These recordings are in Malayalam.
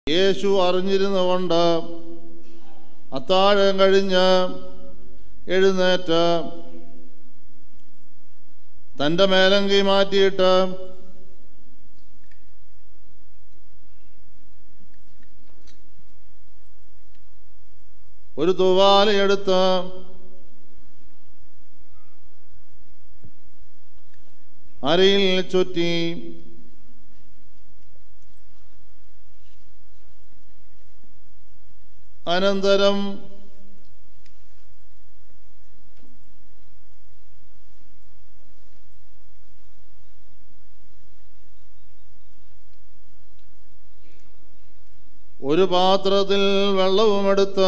യേശു അറിഞ്ഞിരുന്നുകൊണ്ട് അത്താഴം കഴിഞ്ഞ് എഴുന്നേറ്റ് തൻ്റെ മേലങ്കി മാറ്റിയിട്ട് ഒരു തൂവാലയെടുത്ത് അരയിൽ ചുറ്റി അനന്തരം ഒരു പാത്രത്തിൽ വെള്ളവുമെടുത്ത്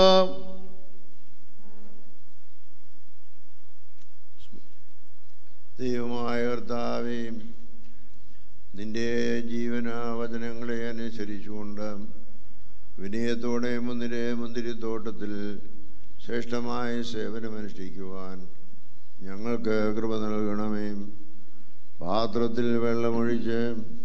ദൈവമായ കർത്താവേ നിന്റെ ജീവന വചനങ്ങളെ അനുസരിച്ചുകൊണ്ട് വിനയത്തോടെ മുന്നിലെ മുന്തിരിത്തോട്ടത്തിൽ ശ്രേഷ്ഠമായ സേവനമനുഷ്ഠിക്കുവാൻ ഞങ്ങൾക്ക് കൃപ നൽകണമേ പാത്രത്തിൽ വെള്ളമൊഴിച്ച്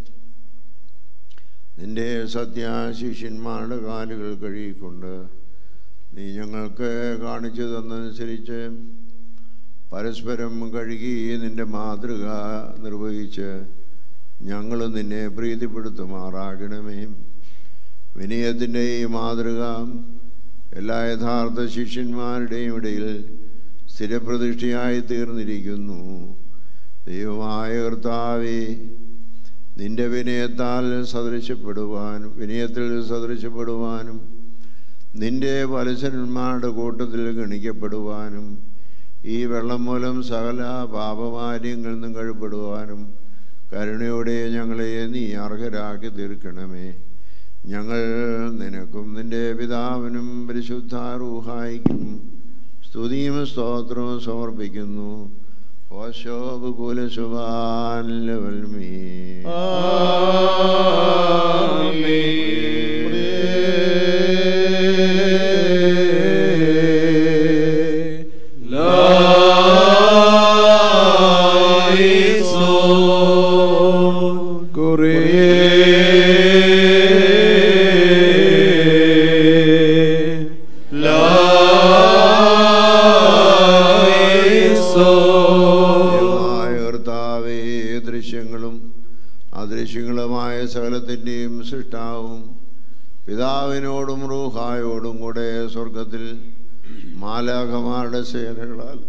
നിന്റെ സത്യാശിഷ്യന്മാരുടെ കാലുകൾ കഴുകിക്കൊണ്ട് നീ ഞങ്ങൾക്ക് കാണിച്ചു തന്നതനുസരിച്ച് പരസ്പരം കഴുകി നിന്റെ മാതൃക നിർവഹിച്ച് ഞങ്ങൾ നിന്നെ പ്രീതിപ്പെടുത്തുമാറാകണമേ വിനയത്തിൻ്റെ ഈ മാതൃക എല്ലാ യഥാർത്ഥ ശിഷ്യന്മാരുടെയും ഇടയിൽ സ്ഥിരപ്രതിഷ്ഠയായി തീർന്നിരിക്കുന്നു ദൈവമായ കർത്താവേ നിന്റെ വിനയത്താൽ സദൃശ്യപ്പെടുവാനും വിനയത്തിൽ സദൃശ്യപ്പെടുവാനും നിന്റെ വലസന്മാരുടെ കൂട്ടത്തിൽ ഗണിക്കപ്പെടുവാനും ഈ വെള്ളം മൂലം സകല പാപമാര്യങ്ങളിൽ നിന്നും കഴിപ്പെടുവാനും കരുണയോടെ ഞങ്ങളെ നീ അർഹരാക്കി തീർക്കണമേ ഞങ്ങൾ നിനക്കും നിന്റെ പിതാവിനും പരിശുദ്ധാരൂഹായിക്കും സ്തുതിയും സ്തോത്രവും സമർപ്പിക്കുന്നു ഓശോബ് കുലശുഭാൽമീ ദൈവമായ കർത്താവേ ദൃശ്യങ്ങളും അദൃശ്യങ്ങളുമായ സകലത്തിൻ്റെയും സൃഷ്ടാവും പിതാവിനോടും റൂഹായോടും കൂടെ സ്വർഗത്തിൽ മാലാഖമാരുടെ സേനകളാൽ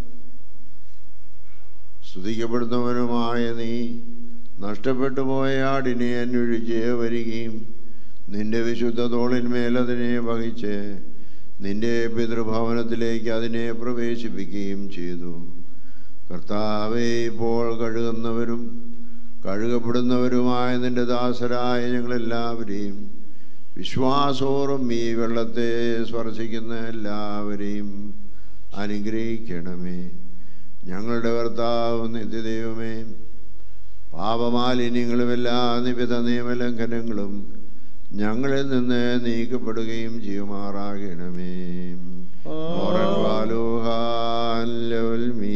സ്തുതിക്കപ്പെടുന്നവനുമായ നീ നഷ്ടപ്പെട്ടു പോയ ആടിനെ അന്വേഷിച്ച് വരികയും നിന്റെ വിശുദ്ധ തോളിന്മേൽ അതിനെ വഹിച്ച് നിന്റെ പിതൃഭവനത്തിലേക്ക് അതിനെ പ്രവേശിപ്പിക്കുകയും ചെയ്തു കർത്താവെ ഇപ്പോൾ കഴുകുന്നവരും കഴുകപ്പെടുന്നവരുമായ നിന്റെ ദാസരായ ഞങ്ങളെല്ലാവരെയും വിശ്വാസോറും ഈ വെള്ളത്തെ സ്പർശിക്കുന്ന എല്ലാവരെയും അനുഗ്രഹിക്കണമേ ഞങ്ങളുടെ കർത്താവ് നിത്യദൈവമേ പാപമാലിന്യങ്ങളും എല്ലാ നിവിധ നിയമലംഘനങ്ങളും ഞങ്ങളിൽ നിന്ന് നീക്കപ്പെടുകയും ചെയ്യുമാറാകണമേ മോറൻ വാലോഹാൻ ലെവൽ മീ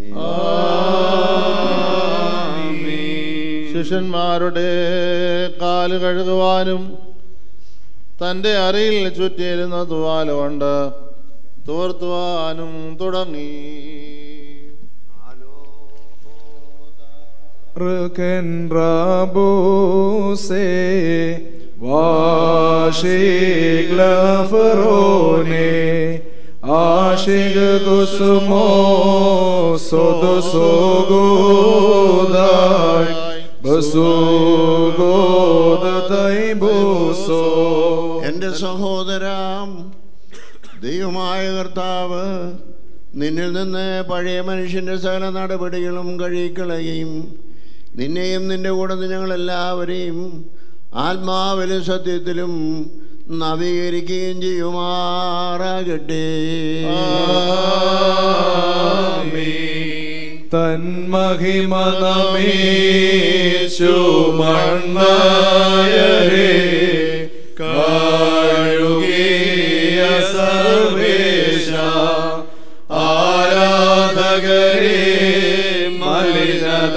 ശിഷ്യന്മാരുടെ കാല് കഴുകുവാനും തൻ്റെ അരയിൽ ചുറ്റിയിരുന്ന തുവാല കൊണ്ട് തോർത്തുവാനും തുടങ്ങി Rücken Rabuse Vashig Lafarone Ashig Gusumo Sodo Sogodai Basugodatai Buso എൻ്റെ സഹോദരാം ദൈവമായ കർത്താവ് നിന്നിൽ നിന്ന് പഴയ മനുഷ്യൻ്റെ സകല നടപടികളും കഴുകിക്കളയുകയും നിന്നെയും നിന്റെ കൂടെ ഞങ്ങളെല്ലാവരെയും ആത്മാവിലും സത്യത്തിലും നവീകരിക്കുകയും ചെയ്യുമാറാകട്ടെ തൻ മഹിമ നമേശു മണ്ണയരെ കഴുകിയ സർവേശ ആരാധകരെ മലിനത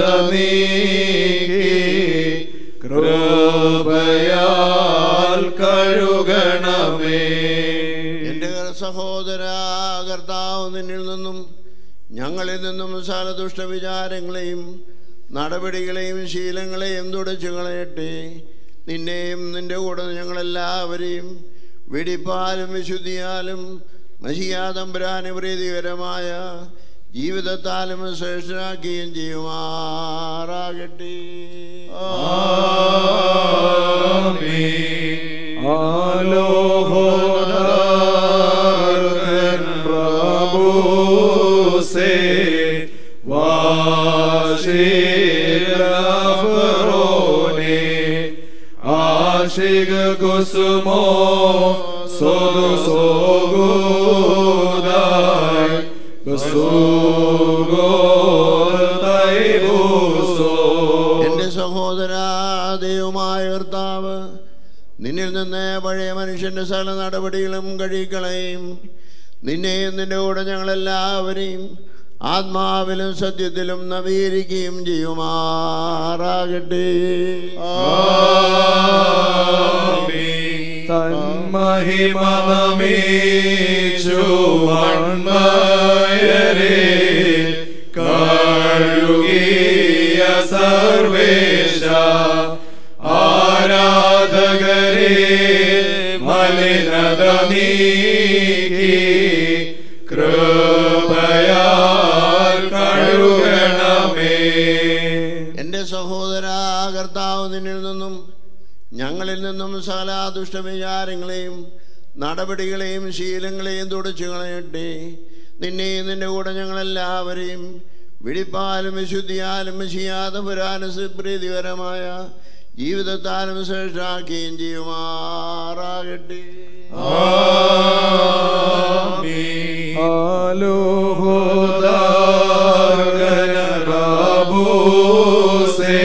നീക്കി കൃപയാൽ കഴുക കഴുകണമേ എന്റെ സഹോദര കർത്താവ് നിന്നിൽ നിന്നും ഞങ്ങളിൽ നിന്നും സകല ദുഷ്ടവിചാരങ്ങളെയും നടപടികളെയും ശീലങ്ങളെയും തുടച്ചു കളയട്ടെ നിന്നെയും നിന്റെ കൂടെ ഞങ്ങളെല്ലാവരെയും വെടിപ്പാലും വിശുദ്ധിയാലും മഷിയാതമ്പുരാന് പ്രീതികരമായ ജീവിതത്താലും ശ്രേഷ്ഠനാക്കുകയും ചെയ്യുമാറാകട്ടെ ആലോഹോദാർഗൻ പ്രഭുസേ വാശിരഫറോനെ ആശിക കുസുമോ സോദു സോഗുദായ് ബസുഗോദൈബുസോ എന്റെ സഹോദര ദൈവമായ കർത്താവ് നിന്നിൽ നിന്ന് പഴയ മനുഷ്യന്റെ സകല നടപടികളും കഴിക്കളയും നിന്നെയും നിന്റെ കൂടെ ഞങ്ങളെല്ലാവരെയും ആത്മാവിലും സത്യത്തിലും നവീകരിക്കുകയും ചെയ്യുമാറാകട്ടെ തന്മഹിമനമീച്ചു മൺമയരെ കഴുകിയ സർവേശ ആരാധകരെ മലിനത നീക്കി കൃപയാൽ കഴുകണമേ എന്റെ സഹോദര കർത്താവ് നിന്നിൽ നിന്നും ഞങ്ങളിൽ നിന്നും സകല ദുഷ്ടവിചാരങ്ങളെയും നടപടികളെയും ശീലങ്ങളെയും തുടച്ചു കളയട്ടെ നിന്നെയും നിന്റെ കൂടെ ഞങ്ങളെല്ലാവരെയും വിടിപ്പാലും വിശുദ്ധിയാലും ചെയ്യാതെ പുരാന പ്രീതികരമായ ജീവിതത്താലും ശ്രേഷ്ഠാക്കുകയും ചെയ്യുമാറാകട്ടെ ആലോഹോദാർഗനറാബൂസേ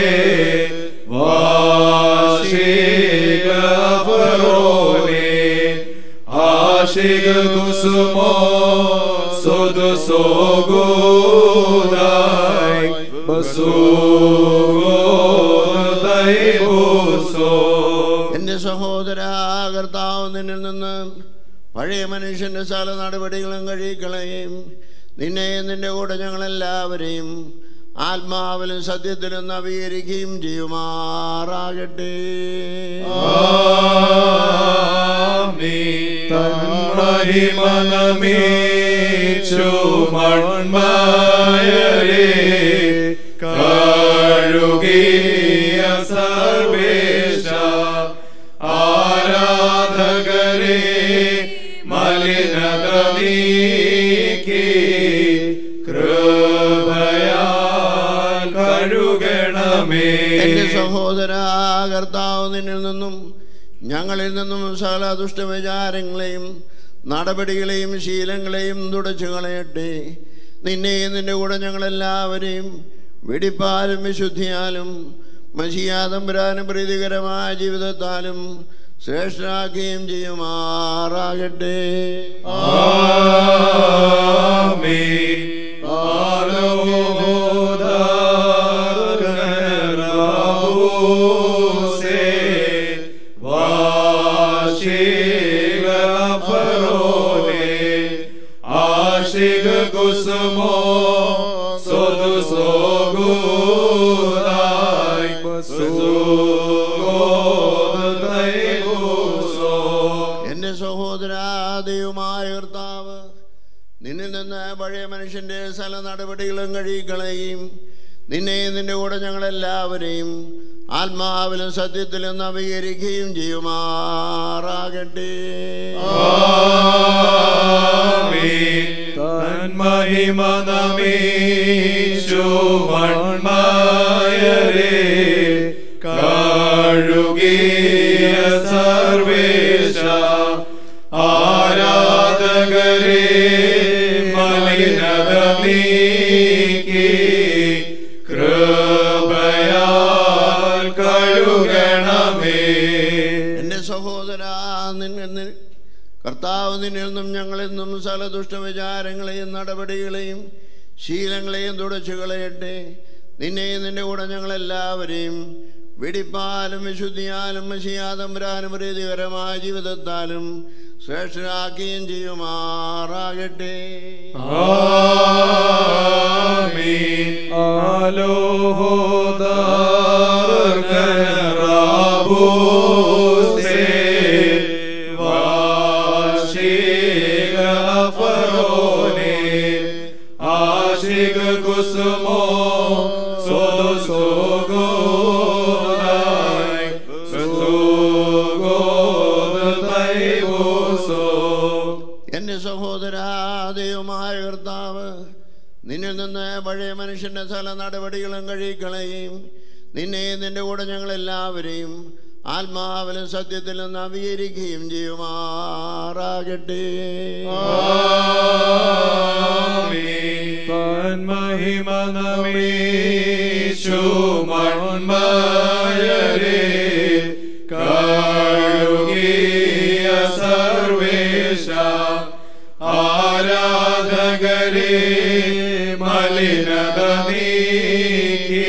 വാശിഗഫറോനെ ആശിക കുസുമോ സോദു സോഗുദായ് ബസുഗോദൈബുസോ എന്റെ സഹോദര കർത്താവ് നിന്നിൽ നിന്ന് പഴയ മനുഷ്യന്റെ സകല നടപടികളും കഴിക്കളയും നിന്നെയും നിന്റെ കൂടെ ഞങ്ങളെല്ലാവരെയും ആത്മാവിലും സത്യത്തിലും നവീകരിക്കുകയും ചെയ്യുമാറാകട്ടെ തന്മഹിമനമീച്ചു മൺമയരെ കഴുകിയ സർവേശ ആരാധകരെ മലിനത നീക്കി കൃപയാൽ കഴുകണമേ എന്റെ സഹോദര കർത്താവ് നിന്നിൽ നിന്നും ഞങ്ങളിൽ നിന്നും സകല ദുഷ്ടവിചാരങ്ങളെയും നടപടികളെയും ശീലങ്ങളെയും തുടച്ചു കളയട്ടെ നിന്നെയും നിന്റെ കൂടെ ഞങ്ങളെല്ലാവരെയും വെടിപ്പാലും വിശുദ്ധിയാലും മഷിയാതമ്പുരാനും പ്രീതികരമായ ജീവിതത്താലും ശ്രേഷ്ഠരാക്കുകയും ചെയ്യുമാറാകട്ടെ കുസുമോ സോദു സോഗുദായ് ബസുഗോദൈബുസോ എന്റെ സഹോദരാദയുമായ കർത്താവ് നിന്നിൽ നിന്ന് പഴയ മനുഷ്യന്റെ സ്ഥല നടപടികളും കഴിക്കളയും നിന്നെയും നിന്റെ കൂടെ ഞങ്ങളെല്ലാവരെയും ആത്മാവിലും സത്യത്തിലും നവീകരിക്കുകയും ചെയ്യുമാറാകട്ടെ തന്മഹിമനമീശു മൺമയരെ കഴുകിയ സർവേശ ആരാധകരെ മലിനത നീക്കി കൃപയാൽ കഴുകണമേ എന്റെ സഹോദര നിന്നിൽ കർത്താവ് നിന്നിൽ നിന്നും ഞങ്ങളിൽ നിന്നും സകല ദുഷ്ടവിചാരങ്ങളെയും നടപടികളെയും ശീലങ്ങളെയും തുടച്ചു കളയട്ടെ നിന്നെയും നിന്റെ കൂടെ ഞങ്ങളെല്ലാവരെയും വെടിപ്പാലും വിശുദ്ധിയാലും മഷിയാതമ്പരാനും പ്രീതികരമായ ജീവിതത്താലും ശ്രേഷ്ഠരാക്കുകയും ചെയ്യുമാറാകട്ടെ ആമീൻ ആലോഹോദാർഗനറാബൂസേ വാർഷിക ഫറോനെ ആശിക കുസുമോ സോദോ സോഗോദായ് സോഗോദൈവോസോ എന്റെ സഹോദരാദയുമായ കർത്താവ് നിന്നിൽ നിന്ന് പഴയ മനുഷ്യന്റെ സ്ഥല നടപടികളും കഴിക്കളയും നിന്നെയും നിന്റെ കൂടെ ഞങ്ങളെല്ലാവരെയും ആത്മാവിലും സത്യത്തിലും നവീകരിക്കുകയും ചെയ്യുമാറാകട്ടെ മഹിമ നമീശു മൺമയരേ കഴുകിയ സർവേശ ആരാധകരേ മലിനത നീക്കി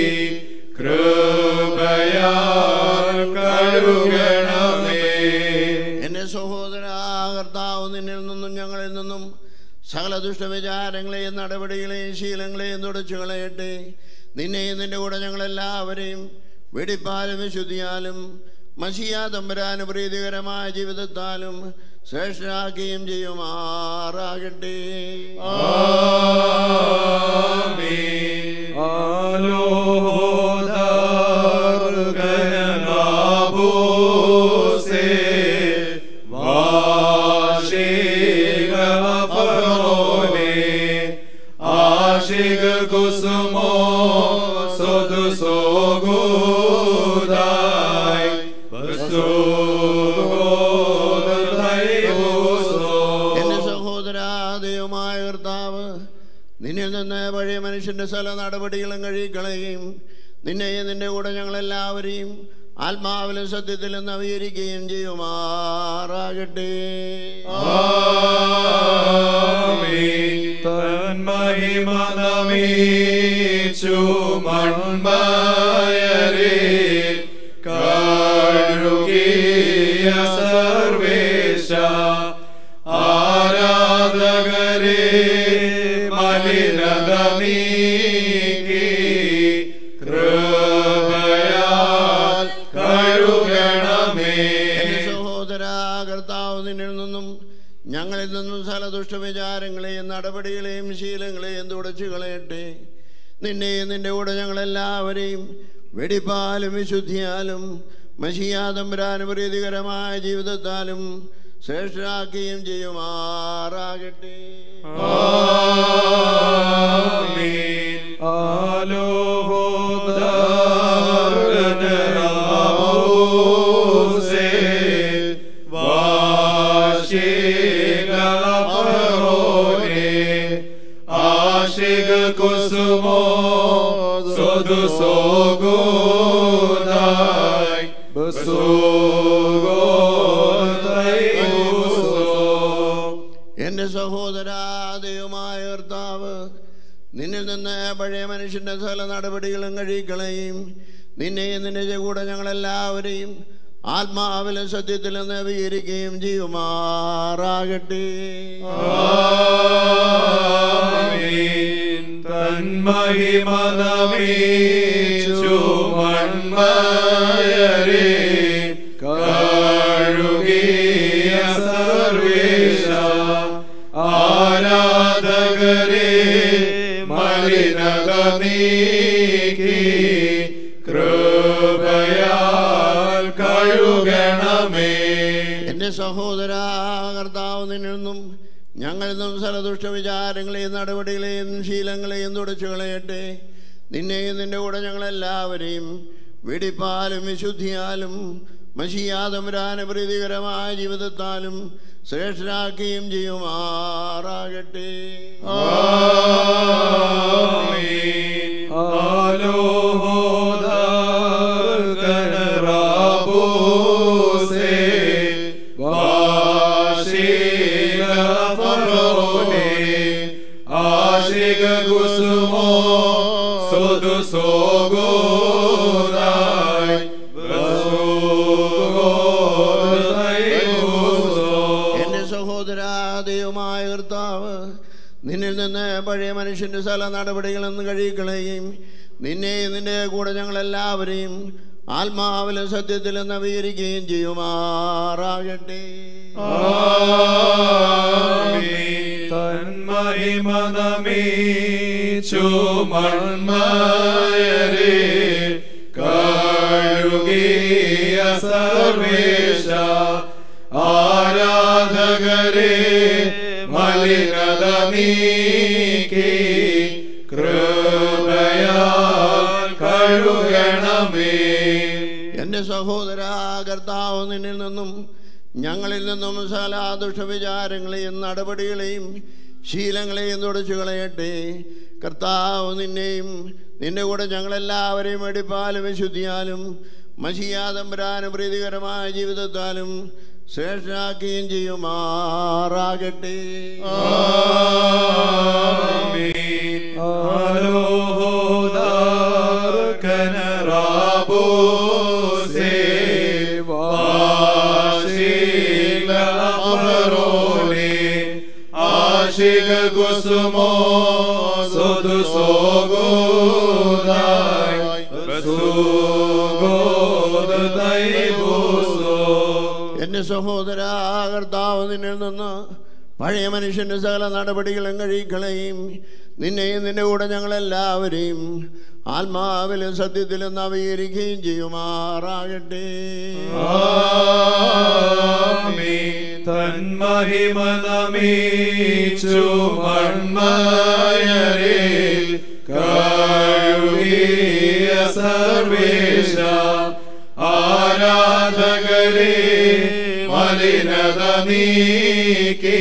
കൃപയാൽ കഴുകണമേ എന്റെ സഹോദര കർത്താവ് നിന്നിൽ നിന്നും ഞങ്ങളിൽ നിന്നും സകല ദുഷ്ടവിചാരങ്ങളെയും നടപടികളെയും ശീലങ്ങളെയും തുടച്ചു കളയട്ടെ നിന്നെയും നിന്റെ കൂടെ ഞങ്ങളെല്ലാവരെയും വെടിപ്പാലും വിശുദ്ധിയാലും മഷിയ തമ്പുരാന് പ്രീതികരമായ ജീവിതത്താലും ശ്രേഷ്ഠരാക്കുകയും ചെയ്യുമാറാകട്ടെ ആലോദർഗനാബൂസേ വാർഷിക ഫറോനെ ആശിക കുസുമോ സോദു സോഗോദായ് ബസ്സോഗോദൈവോസോ എന്റെ സഹോദരാദയമായ കർത്താവ് നിന്നിൽ നിന്ന് പഴയ മനുഷ്യന്റെ സ്ഥല നടപടികളും കഴിക്കളയുകയും നിന്നെയും നിന്റെ കൂടെ ഞങ്ങളെല്ലാവരെയും ആത്മാവിലും സത്യത്തിലും നവീകരിക്കുകയും ചെയ്യുമാറാകട്ടെ തന്മഹിമനമീച്ചു മൺമയരേ കഴുകിയ സർവേശ ആരാധകരേ മലിനത നീക്കി കൃപയാൽ കഴുകണമേ എന്റെ സഹോദര കർത്താവ് നിന്നിൽ നിന്നും ഞങ്ങളിൽ നിന്നും സകല ദുഷ്ടവിചാരങ്ങളെയും നടപടികളെയും ശീലങ്ങളെയും തുടച്ചു കളയട്ടെ നിന്നെയും നിന്റെ കൂടെ ഞങ്ങളെല്ലാവരെയും വെടിപ്പാലും വിശുദ്ധിയാലും മഷിയാതമ്പരാനും പ്രീതികരമായ ജീവിതത്താലും ശ്രേഷ്ഠരാക്കുകയും ചെയ്യുമാറാകട്ടെ ആമീൻ ആലോഹോദാർഗനറാബൂസേ വാർഷിക ഫറോനെ ആശിക കുസുമോ സോദു സോഗോദായ് ബസ്സോഗോദൈവോസോ എന്റെ സഹോദരാദയുമായ കർത്താവ് നിന്നിൽ നിന്ന് പഴയ മനുഷ്യന്റെ സകല നടപടികളും കഴിക്കളയും നിന്നെയും നിന്റെ കൂടെ ഞങ്ങളെല്ലാവരെയും ആത്മാവിലും സത്യത്തിലും നവീകരിക്കുകയും ചെയ്യുമാറാകട്ടെ ആമീൻ. തന്മഹിമനമീച്ചു മൺമയരേ കഴുകിയ സർവേശ ആരാധകരേ മലിനത നീക്കി കൃപയാൽ കഴുകണമേ എന്റെ സഹോദര കർത്താവ് നിന്നിൽ നിന്നും ഞങ്ങളിൽ നിന്നും സലദുഷ്ട വിചാരങ്ങളെയും നടപടികളെയും ശീലങ്ങളെയും തുടച്ചു കളയട്ടെ നിന്നെയും നിന്റെ കൂടെ ഞങ്ങളെല്ലാവരെയും വെടിപ്പാലും വിശുദ്ധിയാലും മഷിയാതമ്പരാന പ്രീതികരമായ ജീവിതത്താലും ശ്രേഷ്ഠരാക്കുകയും ചെയ്യുമാറാകട്ടെ ആമീൻ. ആലോഹോദാർഗനറാബൂസേ വാർഷിക ഫറോനെ ആശിക കുസുമോ സോദു സോഗോദായ് നിന്നിൽ നിന്ന് പഴയ മനുഷ്യന്റെ സ്ഥല നടപടികളിൽ നിന്ന് കഴുകിക്കളയുകയും നിന്നെ നിന്റെ കൂടെ ഞങ്ങളെല്ലാവരെയും ആത്മാവിലും സത്യത്തിലും നവീകരിക്കുകയും ചെയ്യുമാറാകട്ടെ തന്മഹിമ നമീച്ചു മൺമയരെ കഴുകിയ സർവേശ ആരാധകരെ മലിനത നീക്കി കൃപയാൽ കഴുകണമേ എൻ്റെ സഹോദര കർത്താവ് നിന്നിൽ നിന്നും ഞങ്ങളിൽ നിന്നും സകല ദുഷ്ടവിചാരങ്ങളെയും നടപടികളെയും ശീലങ്ങളെയും തുടച്ചു കളയട്ടെ കർത്താവ് നിന്നെയും നിന്റെ കൂടെ ഞങ്ങളെല്ലാവരെയും എടുപ്പാലും വിശുദ്ധിയാലും മഷിയാതമ്പരാനും പ്രീതികരമായ ജീവിതത്താലും ശ്രേഷ്ഠാക്കുകയും ചെയ്യുമാറാകട്ടെ കുസുമോ സോദു സോഗോദായ് ബസുഗോദായ് ബുസോ എൻ്റെ സഹോദര കർത്താവ് നിന്നിൽ നിന്ന് പഴയ മനുഷ്യൻ്റെ സകല നടപടികളും കഴിക്കളയും നിന്നെയും നിന്റെ കൂടെ ഞങ്ങളെല്ലാവരെയും ആത്മാവിലും സത്യത്തിലും നവീകരിക്കുകയും ചെയ്യുമാറാകട്ടെ തന്മഹിമ നമീച്ചു മൺമയരെ കഴുകിയ സർവേശ ആരാധകരെ മലിനത നീക്കി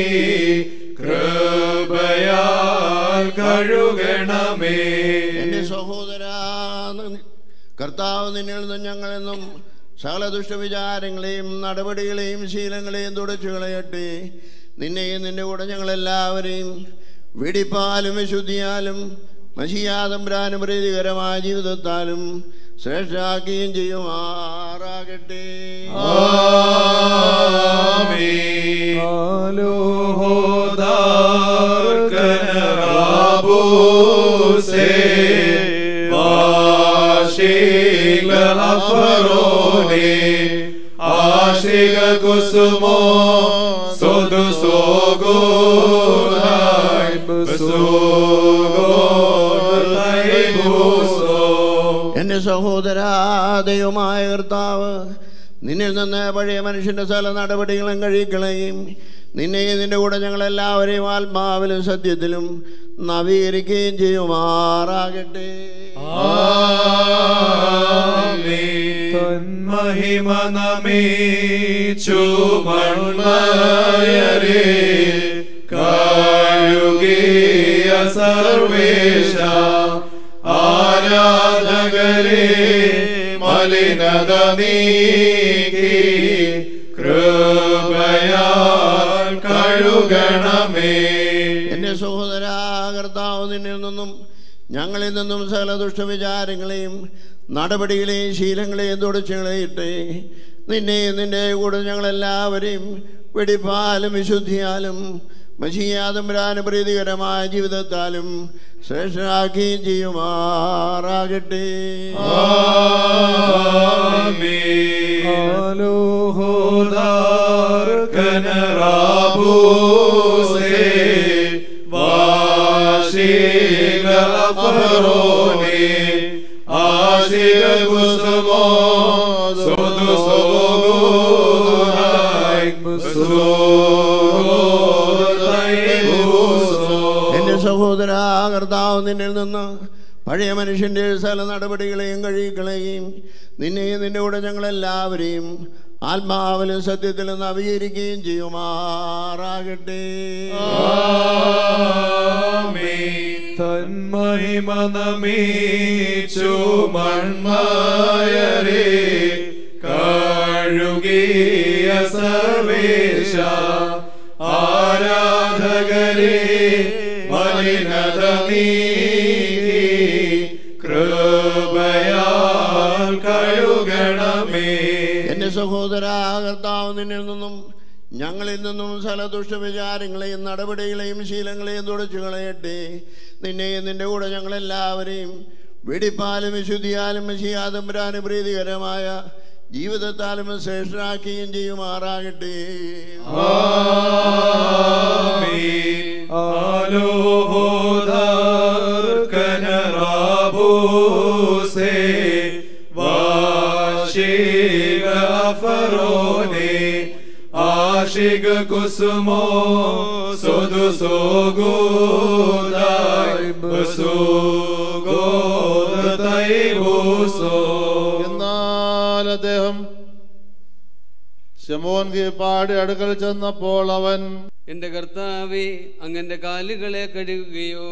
കൃപയാൽ കഴുകണമേ എൻ്റെ സഹോദര കർത്താവ് നിന്നിൽ നിന്നും ഞങ്ങളെന്നും സകല ദുഷ്ടവിചാരങ്ങളെയും നടപടികളെയും ശീലങ്ങളെയും തുടച്ചു കളയട്ടെ നിന്നെയും നിന്റെ കൂടെ ഞങ്ങളെല്ലാവരെയും വെടിപ്പാലും വിശുദ്ധിയാലും മഷിയാതംബ്രാനും പ്രീതികരമായ ജീവിതത്താലും ശ്രേഷ്ഠാക്കുകയും ചെയ്യുമാറാകട്ടെ കുസുമോ സോദു സോഗോ എൻ്റെ സഹോദരാദയുമായ കർത്താവ് നിന്നിൽ നിന്ന് പഴയ മനുഷ്യൻ്റെ സകല നടപടികളും കഴിക്കളയും നിന്നെയും നിന്റെ കൂടെ ഞങ്ങളെല്ലാവരെയും ആത്മാവിലും സത്യത്തിലും നവീകരിക്കുകയും ചെയ്യുമാറാകട്ടെ തന്മഹിമ നമീച്ചു മൺമയരെ കഴുകിയ സർവേശ ആരാധകരെ മലിനത നീക്കി കൃപയാൽ കഴുകണമേ എൻ്റെ സഹോദര കർത്താവ് നിന്നിൽ നിന്നും ഞങ്ങളിൽ നിന്നും സകല ദുഷ്ടവിചാരങ്ങളെയും നടപടികളെയും ശീലങ്ങളെയും തുടച്ചു കളയട്ടെ നിന്നെയും നിന്റെ കൂടെ ഞങ്ങളെല്ലാവരെയും വെടിപ്പാലും വിശുദ്ധിയാലും മഷിയാതമ്പരാനും പ്രീതികരമായ ജീവിതത്താലും ശ്രേഷ്ഠരാക്കുകയും ചെയ്യുമാറാകട്ടെ എൻ്റെ സഹോദര കർത്താവ് നിന്നിൽ നിന്ന് പഴയ മനുഷ്യൻ്റെ സകല നടപടികളെയും കഴിക്കളയും നിന്നെയും നിന്റെ കൂടെ ഞങ്ങളെല്ലാവരെയും ആത്മാവിലും സത്യത്തിലും നവീകരിക്കുകയും ചെയ്യുമാറാകട്ടെ തന്മഹിമ നമീച്ചു മൺമയരെ കഴുകിയ സർവേശ ആരാധകരെ മലിനത നീക്കി കൃപയാൽ കഴുകണമേ എൻ്റെ സഹോദര കർത്താവ് നിന്നിൽ നിന്നും ഞങ്ങളിൽ നിന്നും സകല ദുഷ്ടവിചാരങ്ങളെയും നടപടികളെയും ശീലങ്ങളെയും തുടച്ചു കളയട്ടെ നിന്നെയും നിന്റെ കൂടെ ഞങ്ങളെല്ലാവരെയും വെടിപ്പാലും വിശുദ്ധിയാലും ചെയ്യാതമ്പരാനും പ്രീതികരമായ ജീവിതത്താലും ശ്രേഷ്ഠരാക്കുകയും ചെയ്യുമാറാകട്ടെ കനറാബൂസേ വാശിക ഫറോനെ ആശിക കുസുമോ സുദു സോഗോദായ് ബസുഗോദൈബൂസോ എന്നാൽ അദ്ദേഹം ശമോൻ പാടി അടുക്കൽ ചെന്നപ്പോൾ അവൻ എന്റെ കർത്താവെ അങ്ങന്റെ കാലുകളെ കഴുകുകയോ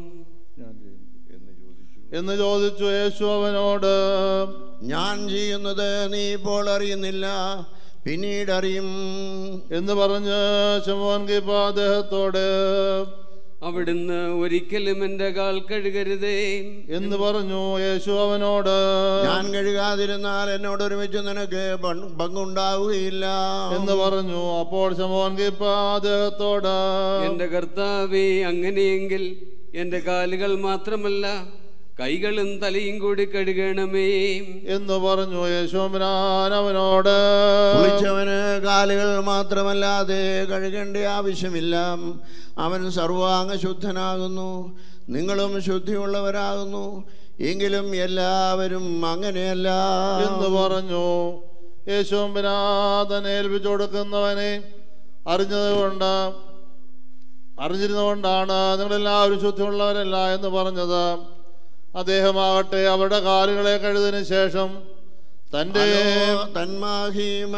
എന്ന് ചോദിച്ചു യേശു അവനോട് ഞാൻ ചെയ്യുന്നത് നീ ഇപ്പോൾ അറിയുന്നില്ല പിന്നീട് അറിയും എന്ന് പറഞ്ഞ് ശമോൻ കീപ്പ അദ്ദേഹത്തോട് അവിടുന്ന് ഒരിക്കലും എന്റെ കാൽ കഴുകരുതേ എന്ന് പറഞ്ഞു യേശു അവനോട് ഞാൻ കഴുകാതിരുന്നാൽ എന്നോട് ഒരുമിച്ച് നിനക്ക് പങ്ക് പങ്കുണ്ടാവുകയില്ല എന്ന് പറഞ്ഞു അപ്പോൾ ശമോൻ കീപ്പ അദ്ദേഹത്തോട് എന്റെ കർത്താവെ അങ്ങനെയെങ്കിൽ എന്റെ കാലുകൾ മാത്രമല്ല കൈകളും തലയും കൂടി കഴുകണമേ എന്ന് പറഞ്ഞു യേശോമനാൻ അവനോട് കുളിച്ചവന് കാലുകൾ മാത്രമല്ലാതെ കഴുകേണ്ട ആവശ്യമില്ല അവൻ സർവാംഗ ശുദ്ധനാകുന്നു നിങ്ങളും ശുദ്ധിയുള്ളവരാകുന്നു എങ്കിലും എല്ലാവരും അങ്ങനെയല്ല എന്ന് പറഞ്ഞു യേശോമ്പനാഥൻ ഏൽപ്പിച്ചു കൊടുക്കുന്നവനെ അറിഞ്ഞതുകൊണ്ട് അറിഞ്ഞിരുന്നുകൊണ്ടാണ് നിങ്ങളെല്ലാവരും ശുദ്ധിയുള്ളവരല്ല എന്ന് പറഞ്ഞത് അദ്ദേഹമാകട്ടെ അവരുടെ കാലുകളെ കഴുതിന് ശേഷം തൻ്റെ തന്മാഹിമ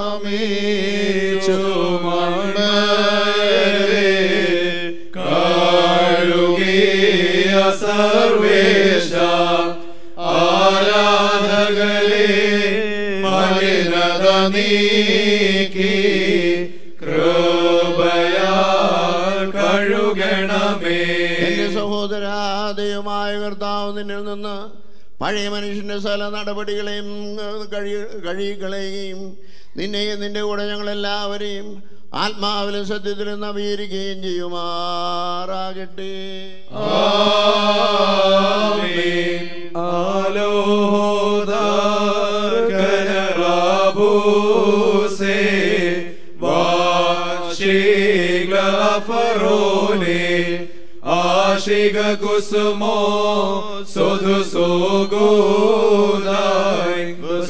കാഴുകിയ സർവേശ ആരാധകരെ മലിനത നീക്കി കൃപയാൽ കഴുകണമേ എന്റെ സഹോദരാദയമായ കർത്താവ് നിന്നിൽ നിന്ന് പഴയ മനുഷ്യന്റെ സ്ഥല നടപടികളെയും ഏഹ്, കഴി കഴികളെയും നിന്നെയും നിന്റെ കൂടെ ഞങ്ങളെല്ലാവരെയും ആത്മാവിലും സത്യത്തിലും നവീകരിക്കുകയും ചെയ്യുമാറാകട്ടെ ആലോദാർക്കനറാബൂസേ വാശിക ഫറോനെ ആശിക കുസുമോ സുധു സോഗോദായ്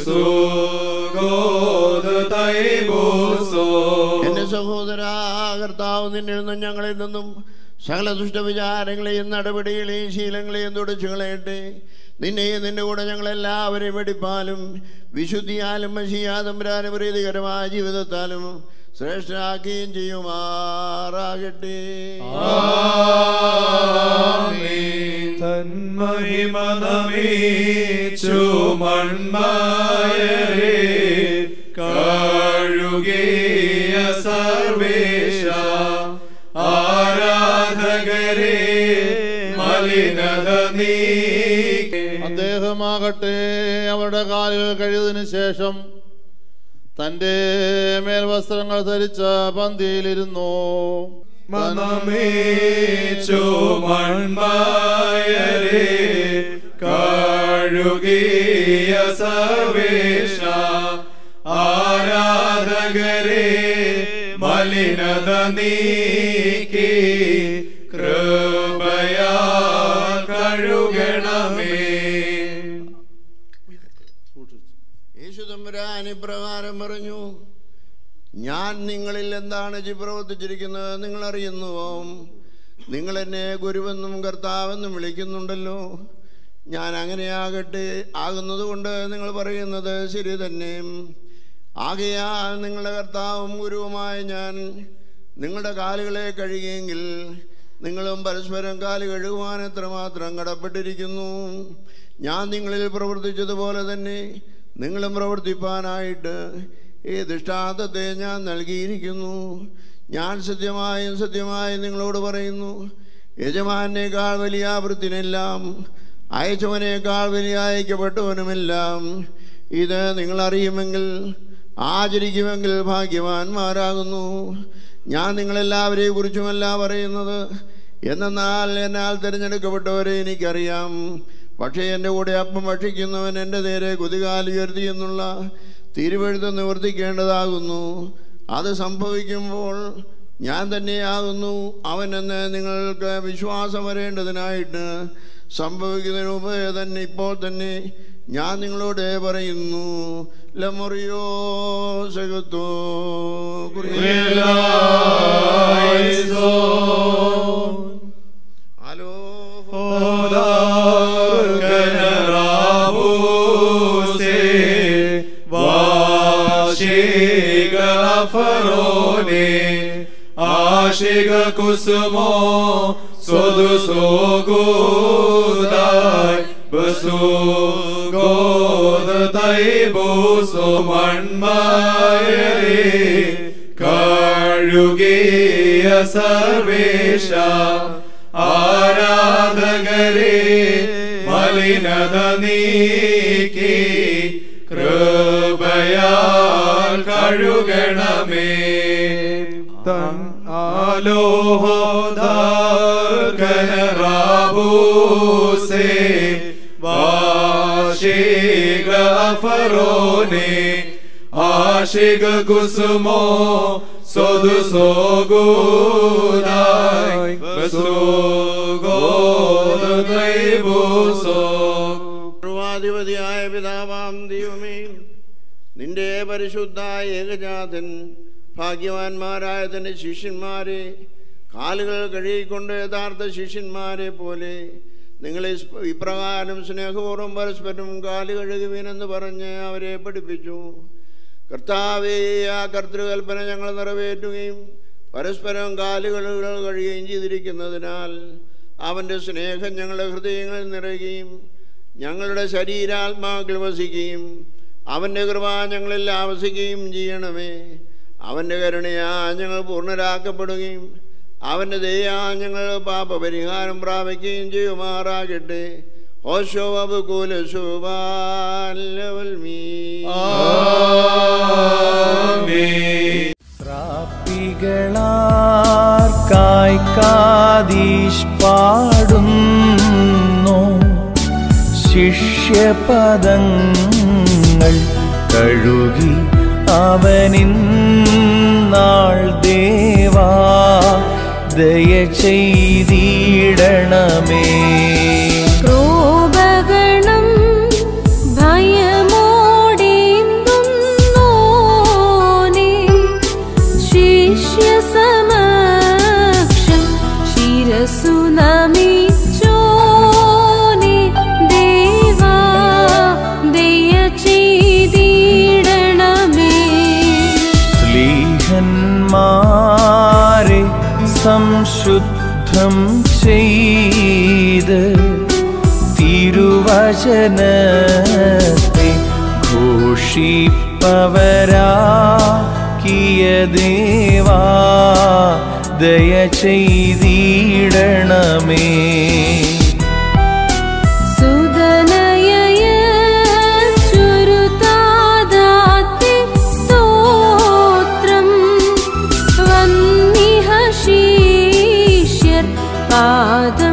സുഗോദൈബൂസോ എന്റെ സഹോദര കർത്താവ് നിന്നിൽ നിന്നും ഞങ്ങളിൽ നിന്നും സകല ദുഷ്ടവിചാരങ്ങളെയും നടപടികളെയും ശീലങ്ങളെയും തുടച്ചു കളയട്ടെ നിന്നെയും നിന്റെ കൂടെ ഞങ്ങളെല്ലാവരെയും വെടിപ്പാലും വിശുദ്ധിയാലും മഷിയാതമ്പരാനും പ്രീതികരമായ ജീവിതത്താലും ശ്രേഷ്ഠരാക്കുകയും ചെയ്യുമാറാകട്ടെ തന്മഹിമ നമീച്ചു മൺമായരെ കാഴുകിയ സർവേശ ആരാധകരെ മലിനത നീക്കി അദ്ദേഹമാകട്ടെ അവരുടെ കാലുകൾ കഴിയതിനു ശേഷം തൻ്റെ മേൽവസ്ത്രങ്ങൾ ധരിച്ച പന്തിയിലിരുന്നു മനമേച്ചു മൺമായരെ കാഴുകിയ സർവേശ ആരാധകരെ മലിനത നീക്കി കൃപയാ കഴുകണമേ യേശു തമ്പുരാൻ ഇപ്രകാരം പറഞ്ഞു ഞാൻ നിങ്ങളിൽ എന്താണ് ചി പ്രവർത്തിച്ചിരിക്കുന്നത് നിങ്ങൾ അറിയുന്നുവോ നിങ്ങൾ എന്നെ ഗുരുവെന്നും കർത്താവെന്നും വിളിക്കുന്നുണ്ടല്ലോ ഞാൻ അങ്ങനെയാകട്ടെ ആകുന്നത് കൊണ്ട് നിങ്ങൾ പറയുന്നത് ശരി തന്നെ ആകയാൽ നിങ്ങളുടെ കർത്താവും ഗുരുവുമായ ഞാൻ നിങ്ങളുടെ കാലുകളെ കഴുകിയെങ്കിൽ നിങ്ങളും പരസ്പരം കാല് കഴുകുവാൻ എത്രമാത്രം കടപ്പെട്ടിരിക്കുന്നു ഞാൻ നിങ്ങളിൽ പ്രവർത്തിച്ചതുപോലെ തന്നെ നിങ്ങളും പ്രവർത്തിപ്പാനായിട്ട് ഈ ദൃഷ്ടാന്തത്തെ ഞാൻ നൽകിയിരിക്കുന്നു ഞാൻ സത്യമായും സത്യമായും നിങ്ങളോട് പറയുന്നു യജമാനേക്കാൾ വലിയ വൃത്തിനെല്ലാം അയച്ചവനേക്കാൾ വലിയ അയക്കപ്പെട്ടവനുമെല്ലാം ഇത് നിങ്ങൾ അറിയുമെങ്കിൽ ആചരിക്കുമെങ്കിൽ ഭാഗ്യവാന്മാരാകുന്നു ഞാൻ നിങ്ങളെല്ലാവരെയും കുറിച്ചുമല്ല പറയുന്നത് എന്നാൽ എന്നാൽ തിരഞ്ഞെടുക്കപ്പെട്ടവരെ എനിക്കറിയാം പക്ഷേ എൻ്റെ കൂടെ അപ്പം ഭക്ഷിക്കുന്നവൻ എൻ്റെ നേരെ കുതികാൽ ഉയർത്തി എന്നുള്ള തിരുവഴുത്ത് നിവർത്തിക്കേണ്ടതാകുന്നു അത് സംഭവിക്കുമ്പോൾ ഞാൻ തന്നെയാകുന്നു അവനെന്ന് നിങ്ങൾക്ക് വിശ്വാസം വരേണ്ടതിനായിട്ട് സംഭവിക്കുന്നതിന് മുമ്പ് തന്നെ ഇപ്പോൾ തന്നെ ഞാൻ നിങ്ങളോട് പറയുന്നു ലമുറിയോ സകത്തോ ഹലോ ആശിക കുസുമോ സ്വതു സോഗോദായ് ബസു ഗോദ തൈബോസോ മൺമായരേ കഴുകിയ സർവേശ ആരാധകരെ മലിനത നീക്കി കൃപയാൽ കഴുകണമേ തൻ ആലോഹോദാർഗനറാബൂസേ വാശിക ഫറോനെ ആശിക കുസുമോ സ്വതു സോഗൂദായ് ബസുഗോദ ദൈവോസോ സർവാധിപതിയായ പിതാവാം ദൈവമേ നിന്റെ പരിശുദ്ധ ഏകജാതൻ ഭാഗ്യവാന്മാരായ തന്റെ ശിഷ്യന്മാരെ കാലുകൾ കഴുകിക്കൊണ്ട് യഥാർത്ഥ ശിഷ്യന്മാരെ പോലെ നിങ്ങളെ സ്പ- ഇപ്രകാരം സ്നേഹപൂർവ്വം പരസ്പരം കാല് കഴുകുവീനെന്ന് പറഞ്ഞ് അവരെ പഠിപ്പിച്ചു കർത്താവേ ആ കർത്തൃകൽപ്പന ഞങ്ങൾ നിറവേറ്റുകയും പരസ്പരം കാലുകൾ കഴിയുകയും ചെയ്തിരിക്കുന്നതിനാൽ അവൻ്റെ സ്നേഹം ഞങ്ങളുടെ ഹൃദയങ്ങളിൽ നിറയുകയും ഞങ്ങളുടെ ശരീരാത്മാക്കൾ വസിക്കുകയും അവൻ്റെ കൃപ ഞങ്ങളിൽ ആവസിക്കുകയും ചെയ്യണമേ അവൻ്റെ കരുണയാ ഞങ്ങൾ പൂർണ്ണരാക്കപ്പെടുകയും അവൻ്റെ ദയാ ഞങ്ങൾ പാപപരിഹാരം പ്രാപിക്കുകയും ചെയ്യുമാറാകട്ടെ ഓശോ അബുകൂല ശുഭാലവൽമീ പ്രാപികളാർക്കായി കാതീഷ് പാടുന്നു ശിഷ്യപദങ്ങൾ കഴുകി അവനിന്നാൾ ദേവാ ദയ ചെയ്തിടണമേ ക്രോപഗണം ഭയമോടേന്തുന്നോനെ ശിഷ്യസമക്ഷം ശിരസു നമിച്ചോനെ ദേവാ ദയ ചെയ്തിടണമേ സ്ലീഹന്മാരെ സംശുദ്ധം ചെയ്ത് തിരുവചനത്തെ ഘോഷിപ്പവരാക്കിയ ദേവാ ദയ ചെയ്തിടണമേ സുദനയയ ചുരുതാദാത്തെ സ്തോത്രം വന്നിഹ ശീഷ്യർ പാദം